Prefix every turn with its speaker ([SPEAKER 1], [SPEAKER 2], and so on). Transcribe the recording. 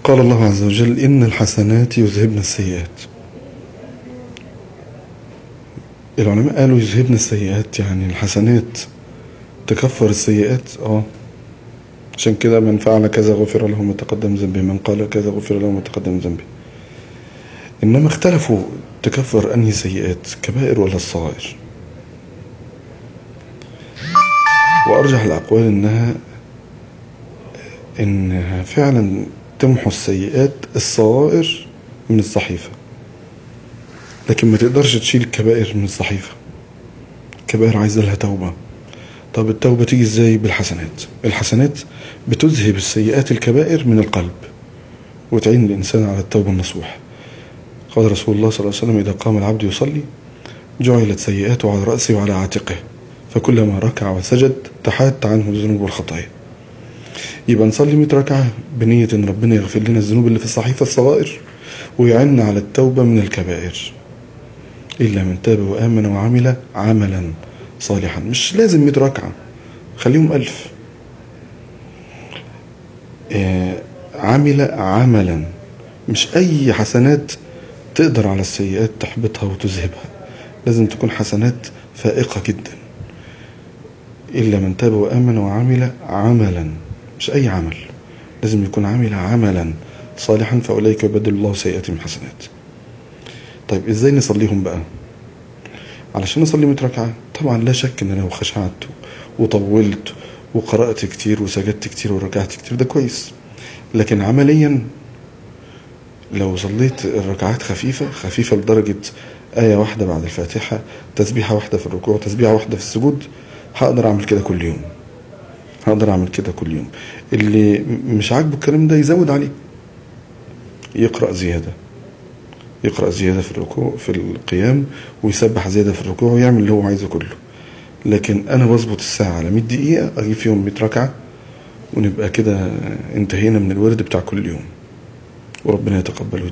[SPEAKER 1] قال الله عز وجل إن الحسنات يذهبن السيئات العلماء قالوا يذهبن السيئات يعني الحسنات تكفر السيئات اه عشان كده من فعل كذا غفر له ما تقدم ذنبه من قال كذا غفر له ما تقدم ذنبه إنما اختلفوا تكفر أنهي سيئات كبائر ولا الصغائر وأرجح الأقوال إنها إنها فعلا تمحو السيئات الصغائر من الصحيفة لكن ما تقدرش تشيل الكبائر من الصحيفة الكبائر عايزة لها توبة طب التوبة تيجي ازاي بالحسنات الحسنات بتذهب السيئات الكبائر من القلب وتعين الإنسان على التوبة النصوح قال رسول الله صلى الله عليه وسلم إذا قام العبد يصلي جعلت سيئاته على رأسه وعلى عاتقه فكلما ركع وسجد تحات عنه الذنوب والخطايا يبقى نصلي 100 ركعة بنية ان ربنا يغفر لنا الذنوب اللي في الصحيفة الصغائر ويعيننا على التوبة من الكبائر إلا من تاب وآمن وعمل عملا صالحا مش لازم 100 ركعة خليهم ألف آه، عمل عملا مش أي حسنات تقدر على السيئات تحبطها وتذهبها لازم تكون حسنات فائقة جدا إلا من تاب وآمن وعمل عملا مش أي عمل لازم يكون عمل عملا صالحا فأولئك يبدل الله سيئاتهم حسنات طيب إزاي نصليهم بقى علشان نصلي 100 ركعة طبعا لا شك إن لو خشعت وطولت وقرأت كتير وسجدت كتير وركعت كتير ده كويس لكن عمليا لو صليت الركعات خفيفة خفيفة لدرجة آية واحدة بعد الفاتحة تسبيحة واحدة في الركوع تسبيحة واحدة في السجود هقدر أعمل كده كل يوم هقدر أعمل كده كل يوم اللي مش عاجبه الكلام ده يزود عليه يقرأ زيادة يقرأ زيادة في الركوع في القيام ويسبح زيادة في الركوع ويعمل اللي هو عايزه كله لكن أنا بظبط الساعة على 100 دقيقة أجيب فيهم 100 ركعة ونبقى كده انتهينا من الورد بتاع كل يوم وربنا يتقبل ويتوب